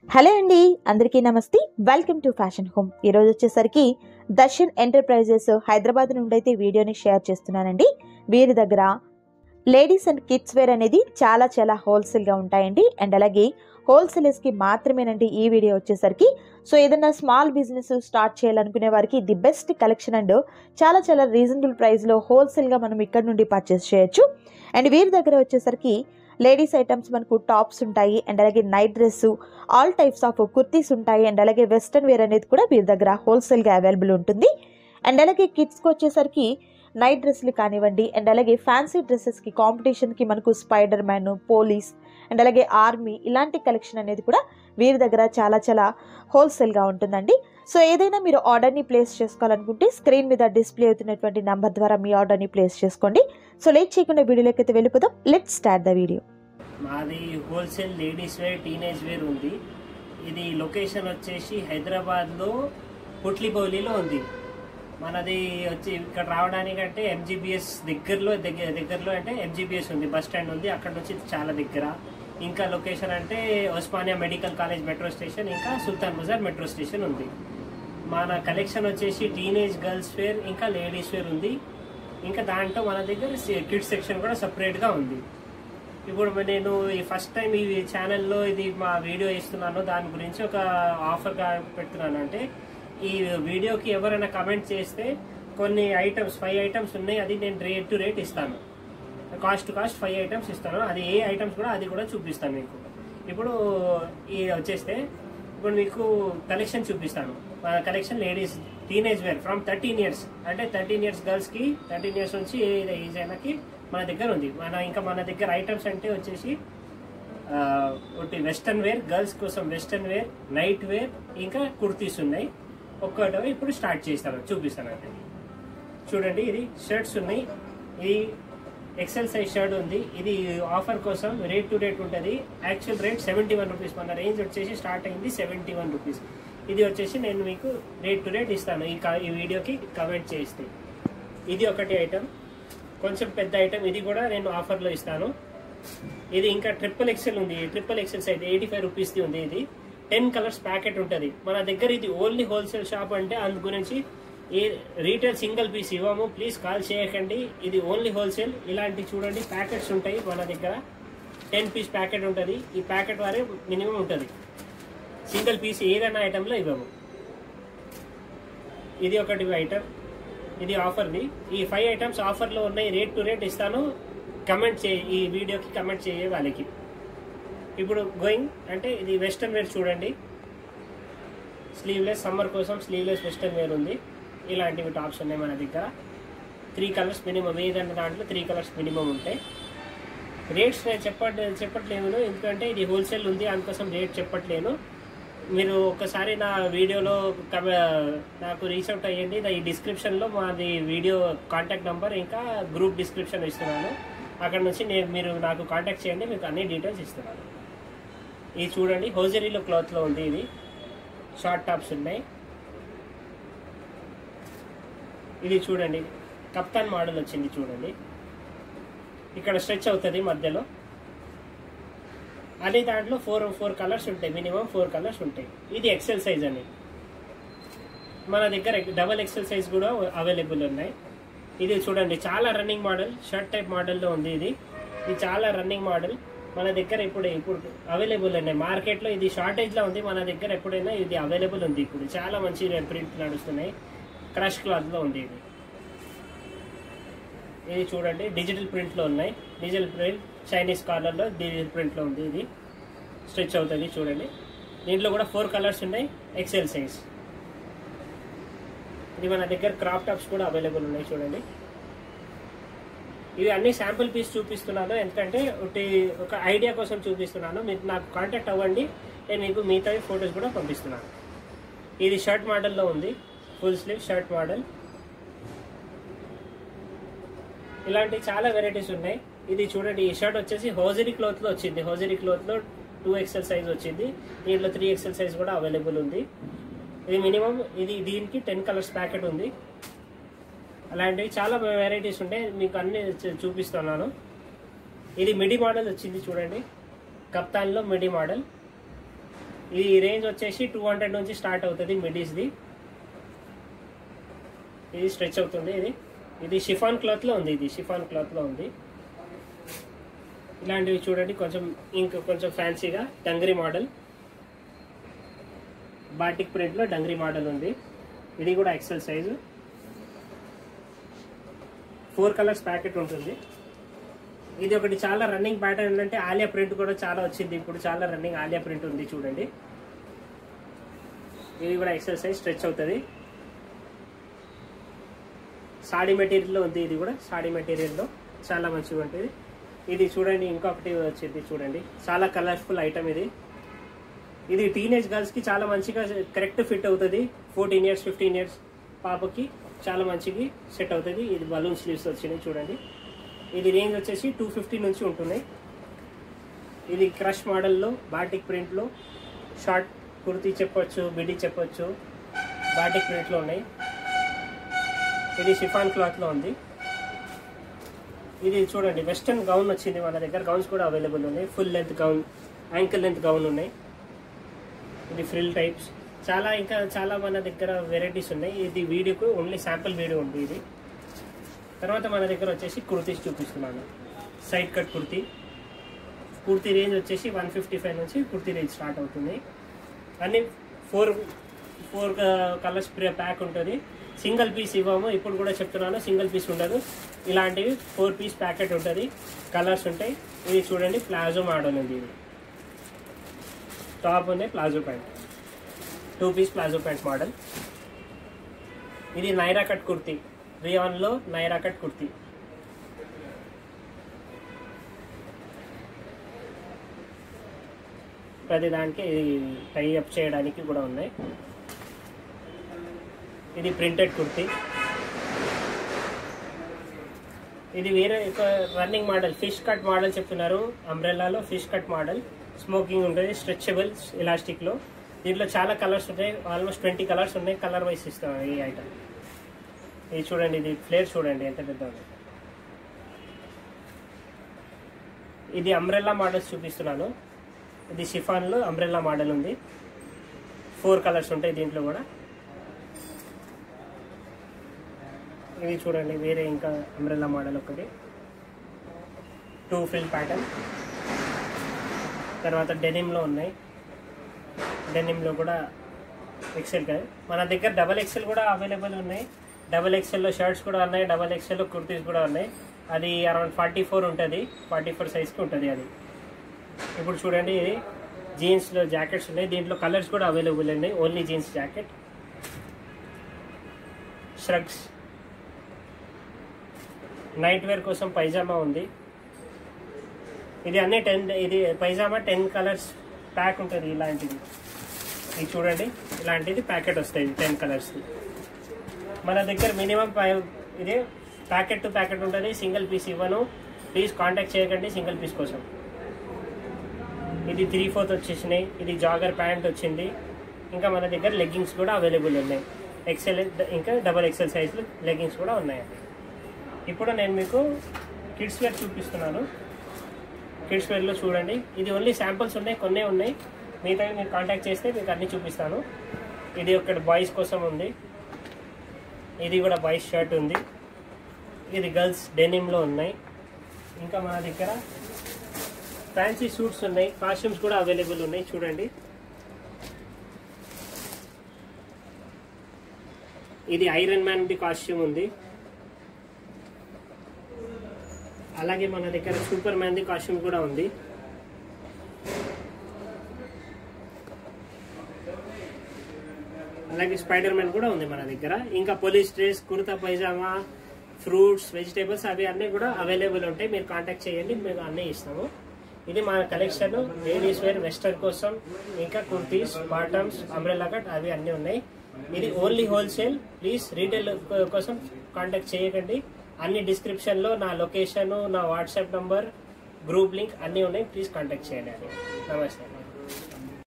Hello అండి అందరికీ నమస్తే వెల్కమ్ టు ఫ్యాషన్ హోమ్ ఈరోజు వచ్చేసరికి దర్శన్ ఎంటర్ప్రైజెస్ హైదరాబాద్ నుండి అయితే వీడియోని షేర్ చేస్తున్నానండి వీరి దగ్గర లేడీస్ అండ్ కిడ్స్ వేర్ అనేది చాలా చాలా హోల్సేల్గా ఉంటాయండి అండ్ అలాగే హోల్సేలర్స్కి మాత్రమేనండి ఈ వీడియో వచ్చేసరికి సో ఏదైనా స్మాల్ బిజినెస్ స్టార్ట్ చేయాలనుకునే వారికి ది బెస్ట్ కలెక్షన్ అండ్ చాలా చాలా రీజనబుల్ ప్రైస్లో హోల్సేల్గా మనం ఇక్కడ నుండి పర్చేస్ చేయొచ్చు అండ్ వీరి దగ్గర వచ్చేసరికి లేడీస్ ఐటమ్స్ మనకు టాప్స్ ఉంటాయి అండ్ అలాగే night dress all types of kurtis ఉంటాయి అండ్ అలాగే వెస్ట్రన్ వేర్ అనేది కూడా వీరి దగ్గర హోల్సేల్గా అవైలబుల్ ఉంటుంది అండ్ అలాగే కిడ్స్కి వచ్చేసరికి నైట్ డ్రెస్సులు కానివ్వండి అండ్ అలాగే ఫ్యాన్సీ డ్రెస్సెస్కి కాంపిటీషన్కి మనకు స్పైడర్ మ్యాన్ పోలీస్ అండ్ అలాగే ఆర్మీ ఇలాంటి కలెక్షన్ అనేది కూడా వీరి దగ్గర చాలా చాలా హోల్సేల్గా ఉంటుందండి సో ఏదైనా మీరు ఆర్డర్ని ప్లేస్ చేసుకోవాలనుకుంటే స్క్రీన్ మీద డిస్ప్లే అవుతున్నటువంటి నంబర్ ద్వారా మీ ఆర్డర్ని ప్లేస్ చేసుకోండి సో లేట్ చేయకుండా వీడియోలోకి అయితే వెళ్ళిపోదాం లెట్ స్టార్ట్ ద వీడియో మాది wholesale ladies wear teenage wear ఉంది ఇది లొకేషన్ వచ్చేసి హైదరాబాద్లో పుట్లిబౌలిలో ఉంది మనది వచ్చి ఇక్కడ రావడానికంటే ఎంజీబీఎస్ దగ్గరలో దగ్గర దగ్గరలో అంటే ఎంజీబీఎస్ ఉంది బస్ స్టాండ్ ఉంది అక్కడ నుంచి చాలా దగ్గర ఇంకా లొకేషన్ అంటే Osmania medical college metro station ఇంకా సుల్తాన్ బజార్ మెట్రో స్టేషన్ ఉంది మన కలెక్షన్ వచ్చేసి టీనేజ్ గర్ల్స్ వేర్ ఇంకా లేడీస్ వేర్ ఉంది ఇంకా దాంట్లో మన దగ్గర కిడ్స్ సెక్షన్ కూడా సపరేట్గా ఉంది ఇప్పుడు నేను ఈ ఫస్ట్ టైం ఈ ఛానల్లో ఇది మా వీడియో ఇస్తున్నాను దాని గురించి ఒక ఆఫర్గా పెడుతున్నాను అంటే ఈ వీడియోకి ఎవరైనా కమెంట్ చేస్తే కొన్ని ఐటమ్స్ ఫైవ్ ఐటమ్స్ ఉన్నాయి అది నేను రేట్ టు రేట్ ఇస్తాను cost to cost five items ఇస్తాను అది ఏ ఐటమ్స్ కూడా అది కూడా చూపిస్తాను మీకు ఇప్పుడు ఈ వచ్చేస్తే ఇప్పుడు మీకు కలెక్షన్ చూపిస్తాను collection ladies teenage wear from thirteen years అంటే థర్టీన్ ఇయర్స్ గర్ల్స్కి థర్టీన్ ఇయర్స్ నుంచి ఏ ఏజ్ అయినాకి మన దగ్గర ఉంది మన ఇంకా మన దగ్గర ఐటమ్స్ అంటే వచ్చేసి ఆ, ఒకటి వెస్టర్న్ వేర్ గర్ల్స్ కోసం వెస్టర్న్ వేర్ నైట్ వేర్ ఇంకా కుర్తీస్ ఉన్నాయి ఒక్కటో ఇప్పుడు స్టార్ట్ చేస్తాను చూపిస్తాను అంటే చూడండి ఇది షర్ట్స్ ఉన్నాయి ఇది ఎక్సెల్ సైజ్ షర్ట్ ఉంది ఇది ఆఫర్ కోసం రేట్ టు రేట్ ఉంటుంది actual rate seventy one rupees మన రేంజ్ వచ్చేసి స్టార్ట్ అయింది సెవెంటీ వన్ రూపీస్ ఇది వచ్చేసి నేను మీకు రేట్ టు రేట్ ఇస్తాను ఈ కా- ఈ వీడియోకి కమెంట్ చేస్తే ఇది ఒకటి ఐటమ్ కొంచెం పెద్ద ఐటమ్ ఇది కూడా నేను ఆఫర్లో ఇస్తాను ఇది ఇంకా ట్రిపుల్ ఎక్సెల్ ఉంది triple XL size eighty five రూపీస్ది ఉంది ఇది టెన్ కలర్స్ ప్యాకెట్ ఉంటుంది మన దగ్గర ఇది ఓన్లీ హోల్సేల్ షాప్ అంటే అందు గురించి ఈ రీటైల్ సింగిల్ పీస్ ఇవ్వము ప్లీజ్ కాల్ చేయకండి ఇది ఓన్లీ హోల్సేల్ ఇలాంటి చూడండి ప్యాకెట్స్ ఉంటాయి మన దగ్గర టెన్ పీస్ ప్యాకెట్ ఉంటుంది ఈ ప్యాకెట్ వారే మినిమం ఉంటుంది సింగిల్ పీస్ ఏదైనా ఐటెంలో ఇవ్వము ఇది ఒకటి ఐటమ్ ఇది ఆఫర్ది ఈ ఫైవ్ ఐటమ్స్ ఆఫర్లో ఉన్నాయి రేట్ టు రేట్ ఇస్తాను కమెంట్ చేయి ఈ వీడియోకి కమెంట్ చేయ వాళ్ళకి ఇప్పుడు గోయింగ్ అంటే ఇది వెస్టర్న్ వేర్ చూడండి స్లీవ్లెస్ సమ్మర్ కోసం స్లీవ్లెస్ వెస్టర్న్ వేర్ ఉంది ఇలాంటివి టాప్స్ ఉన్నాయి మన దగ్గర త్రీ కలర్స్ మినిమం ఏదంటే దాంట్లో త్రీ కలర్స్ మినిమం ఉంటాయి రేట్స్ నేను చెప్పట్ చెప్పట్లేను ఎందుకంటే ఇది హోల్సేల్ ఉంది అందుకోసం రేట్ చెప్పట్లేను మీరు ఒకసారి నా వీడియోలో కమ- నాకు రీచ్ అవుట్ అయ్యండి నా ఈ డిస్క్రిప్షన్లో మాది వీడియో కాంటాక్ట్ నెంబర్ ఇంకా గ్రూప్ డిస్క్రిప్షన్ ఇస్తున్నాను అక్కడ నుంచి నేను మీరు నాకు కాంటాక్ట్ చేయండి మీకు అన్ని డీటెయిల్స్ ఇస్తున్నాను ఇది చూడండి హోజరీలో క్లాత్లో ఉంది ఇది షార్ట్ టాప్స్ ఉన్నాయి ఇది చూడండి కప్తాన్ మోడల్ వచ్చింది చూడండి ఇక్కడ స్ట్రెచ్ అవుతుంది మధ్యలో అదే దాంట్లో ఫోర్ ఫోర్ కలర్స్ ఉంటాయి మినిమం ఫోర్ కలర్స్ ఉంటాయి ఇది ఎక్సెల్ సైజ్ అని మన దగ్గర డబల్ ఎక్సెల్ సైజ్ కూడా అవైలబుల్ ఉన్నాయి ఇది చూడండి చాలా రన్నింగ్ మోడల్ షర్ట్ టైప్ మోడల్లో ఉంది ఇది ఇది చాలా రన్నింగ్ మోడల్ మన దగ్గర ఇప్పుడు ఇప్పుడు అవైలబుల్ ఉన్నాయి మార్కెట్లో ఇది షార్టేజ్లో ఉంది మన దగ్గర ఎప్పుడైనా ఇది అవైలబుల్ ఉంది ఇప్పుడు చాలా మంచి ప్రింట్ నడుస్తున్నాయి క్రష్ క్లాత్లో ఉంది ఇది ఇది చూడండి డిజిటల్ ప్రింట్లో ఉన్నాయి డిజిటల్ ప్రింట్ చైనీస్ కార్నర్లో డిజిటల్ ప్రింట్లో ఉంది ఇది స్ట్రెచ్ అవుతుంది చూడండి దీంట్లో కూడా ఫోర్ కలర్స్ ఉన్నాయి ఎక్సెల్ సైజ్ ఇది మన దగ్గర క్రాప్ టాప్స్ కూడా అవైలబుల్ ఉన్నాయి చూడండి ఇవి అన్ని శాంపుల్ పీస్ చూపిస్తున్నాను ఎందుకంటే ఒకటి ఒక ఐడియా కోసం చూపిస్తున్నాను మీరు నాకు కాంటాక్ట్ అవ్వండి నేను మీకు మిగతా ఫొటోస్ కూడా పంపిస్తున్నాను ఇది షర్ట్ మోడల్లో ఉంది ఫుల్ స్లీవ్ షర్ట్ మోడల్ ఇలాంటి చాలా వెరైటీస్ ఉన్నాయి ఇది చూడండి ఈ షర్ట్ వచ్చేసి హోజరీ క్లాత్ లో వచ్చింది హోజరీ క్లాత్ లో టూ ఎక్సెల్ సైజ్ వచ్చింది దీంట్లో త్రీ ఎక్సెల్ సైజ్ కూడా అవైలబుల్ ఉంది ఇది మినిమం ఇది దీనికి టెన్ కలర్స్ ప్యాకెట్ ఉంది అలాంటివి చాలా వెరైటీస్ ఉంటాయి మీకు అన్ని చూ- చూపిస్తున్నాను ఇది మిడి మోడల్ వచ్చింది చూడండి కప్తాన్లో మిడి మోడల్ ఈ రేంజ్ వచ్చేసి టూ హండ్రెడ్ నుంచి స్టార్ట్ అవుతుంది మిడీస్ది ఇది స్ట్రెచ్ అవుతుంది ఇది ఇది షిఫాన్ క్లాత్ లో ఉంది ఇది షిఫాన్ క్లాత్ లో ఉంది ఇలాంటివి చూడండి కొంచెం ఇంకా కొంచెం ఫ్యాన్సీగా డంగరీ మోడల్ బాటిక్ ప్రింట్ లో డంగరీ మోడల్ ఉంది ఇది కూడా XL size four colours packet ఉంటుంది ఇది ఒకటి చాలా రన్నింగ్ ప్యాటర్న్ ఏంటంటే ఆలియా ప్రింట్ కూడా చాలా వచ్చింది ఇప్పుడు చాలా రన్నింగ్ ఆలియా ప్రింట్ ఉంది చూడండి ఇది కూడా ఎక్సెల్ సైజ్ స్ట్రెచ్ అవుతుంది సాడీ మెటీరియల్లో ఉంది ఇది కూడా సాడీ మెటీరియల్లో చాలా మంచిగా ఉంటుంది ఇది చూడండి ఇంకొకటి వచ్చింది చూడండి చాలా కలర్ఫుల్ ఐటమ్ ఇది ఇది టీనేజ్ గర్ల్స్ కి చాలా మంచిగా కరెక్ట్ ఫిట్ అవుతుంది ఫోర్టీన్ ఇయర్స్ ఫిఫ్టీన్ ఇయర్స్ పాపకి చాలా మంచిగా సెట్ అవుతుంది ఇది బలూన్ స్లీవ్స్ వచ్చినాయి చూడండి ఇది రేంజ్ వచ్చేసి టూ ఫిఫ్టీ నుంచి ఉంటుంది ఇది క్రష్ మోడల్లో బాటిక్ ప్రింట్లో షార్ట్ కుర్తీ చెప్పొచ్చు బిడి చెప్పొచ్చు బాటిక్ ప్రింట్లో ఉన్నాయి ఇది షిఫాన్ క్లాత్లో ఉంది ఇది చూడండి వెస్టర్న్ గౌన్ వచ్చింది మన దగ్గర గౌన్స్ కూడా అవైలబుల్ ఉన్నాయి full length gown ankle length gown ఉన్నాయి ఇది ఫ్రిల్ టైప్స్ చాలా ఇంకా చాలా మన దగ్గర వెరైటీస్ ఉన్నాయి ఇది వీడియోకు ఓన్లీ శాంపుల్ వీడియో ఉంది ఇది తర్వాత మన దగ్గర వచ్చేసి కుర్తీస్ చూపిస్తున్నాను side cut kurti kurti range వచ్చేసి వన్ ఫిఫ్టీ ఫైవ్ నుంచి కుర్తీ రేంజ్ స్టార్ట్ అవుతుంది అన్ని ఫోర్ ఫోర్ కలర్స్ ప్యాక్ ఉంటుంది సింగిల్ పీస్ ఇవ్వము ఇప్పుడు కూడా చెప్తున్నాను సింగిల్ పీస్ ఉండదు ఇలాంటివి ఫోర్ పీస్ ప్యాకెట్ ఉంటుంది కలర్స్ ఉంటాయి ఇది చూడండి ప్లాజో మోడల్ ఉంది ఇది టాప్ ఉంది palazzo pant two piece palazzo pant model ఇది నైరా కట్ కుర్తీ రియాన్లో నైరా కట్ కుర్తీ ప్రతి దానికి టై అప్ చేయడానికి కూడా ఉన్నాయి ఇది ప్రింటెడ్ కుర్తీ ఇది వేరే ఒక running model fish cut model చెప్తున్నారు అంబ్రెల్లాలో ఫిష్ కట్ మోడల్ స్మోకింగ్ ఉంటుంది స్ట్రెచబుల్ ఎలాస్టిక్ లో దీంట్లో చాలా కలర్స్ ఉంటాయి ఆల్మోస్ట్ ట్వంటీ కలర్స్ ఉన్నాయి కలర్ వైస్ ఇస్తాం ఈ ఐటమ్ ఇది చూడండి ఇది ఫ్లేర్ చూడండి ఎంత పెద్ద ఉంది. ఇది అంబ్రెల్లా మోడల్స్ చూపిస్తున్నాను ఇది షిఫాన్ లో అంబ్రెల్లా మోడల్ ఉంది ఫోర్ కలర్స్ ఉంటాయి దీంట్లో కూడా ఇది చూడండి వేరే ఇంకా అంబ్రెల్లా మోడల్ ఒకటి టూ ఫిల్ ప్యాటర్న్ తర్వాత డెనిమ్లో ఉన్నాయి డెనిమ్లో కూడా ఎక్సెల్ కాదు మన దగ్గర డబల్ ఎక్సెల్ కూడా అవైలబుల్ ఉన్నాయి డబల్ ఎక్సెల్లో షర్ట్స్ కూడా ఉన్నాయి డబల్ ఎక్సెల్లో కుర్తీస్ కూడా ఉన్నాయి అది అరౌండ్ ఫార్టీ ఫోర్ ఉంటుంది ఫార్టీ ఫోర్ సైజ్కి ఉంటుంది అది ఇప్పుడు చూడండి ఇది జీన్స్లో జాకెట్స్ ఉన్నాయి దీంట్లో కలర్స్ కూడా అవైలబుల్ ఉన్నాయి only jeans jacket shrugs night wear కోసం పైజామా ఉంది ఇది అన్ని టెన్ ఇది పైజామా టెన్ కలర్స్ ప్యాక్ ఉంటుంది ఇలాంటిది ఇది చూడండి ఇలాంటిది ప్యాకెట్ వస్తాయి టెన్ కలర్స్ మన దగ్గర మినిమం ఇది ప్యాకెట్ టు ప్యాకెట్ ఉంటుంది సింగిల్ పీస్ ఇవ్వను ప్లీజ్ కాంటాక్ట్ చేయకండి సింగిల్ పీస్ కోసం ఇది త్రీ ఫోర్త్ వచ్చేసినాయి ఇది జాగర్ ప్యాంట్ వచ్చింది ఇంకా మన దగ్గర లెగ్గింగ్స్ కూడా అవైలబుల్ ఉన్నాయి ఎక్సెల్ ఇంకా డబల్ ఎక్సెల్ సైజ్ లెగ్గింగ్స్ కూడా ఉన్నాయండి ఇప్పుడు నేను మీకు కిడ్స్ వేర్ చూపిస్తున్నాను కిడ్స్ వేర్లో చూడండి ఇది ఓన్లీ శాంపుల్స్ ఉన్నాయి కొన్నే ఉన్నాయి మిగతా మీరు కాంటాక్ట్ చేస్తే మీకు అన్ని చూపిస్తాను ఇది ఒకటి బాయ్స్ కోసం ఉంది ఇది కూడా బాయ్స్ షర్ట్ ఉంది ఇది గర్ల్స్ డెనిమ్లో ఉన్నాయి ఇంకా మన దగ్గర ఫ్యాన్సీ సూట్స్ ఉన్నాయి కాస్ట్యూమ్స్ కూడా అవైలబుల్ ఉన్నాయి చూడండి ఇది ఐరన్ మ్యాన్ ది కాస్ట్యూమ్ ఉంది అలాగే మన దగ్గర సూపర్ మ్యాన్ ది కాస్ట్యూమ్ కూడా ఉంది అలాగే స్పైడర్ మ్యాన్ కూడా ఉంది మన దగ్గర ఇంకా police dress kurta pyjama fruits vegetables అవి అన్నీ కూడా అవైలబుల్ ఉంటాయి మీరు కాంటాక్ట్ చేయండి మేము అన్నీ ఇస్తాము ఇది మన కలెక్షన్ లేడీస్ వేర్ వెస్టర్న్ కోసం ఇంకా కుర్తీస్ బాటమ్స్ అంబ్రెల్లా కట్ అవి అన్నీ ఉన్నాయి ఇది ఓన్లీ హోల్సేల్ ప్లీజ్ రీటైల్ కోసం కాంటాక్ట్ చేయకండి అన్ని డిస్క్రిప్షన్లో నా లొకేషన్ నా వాట్సాప్ నంబర్ గ్రూప్ లింక్ అన్నీ ఉన్నాయి ప్లీజ్ కాంటాక్ట్ చేయండి అని నమస్తే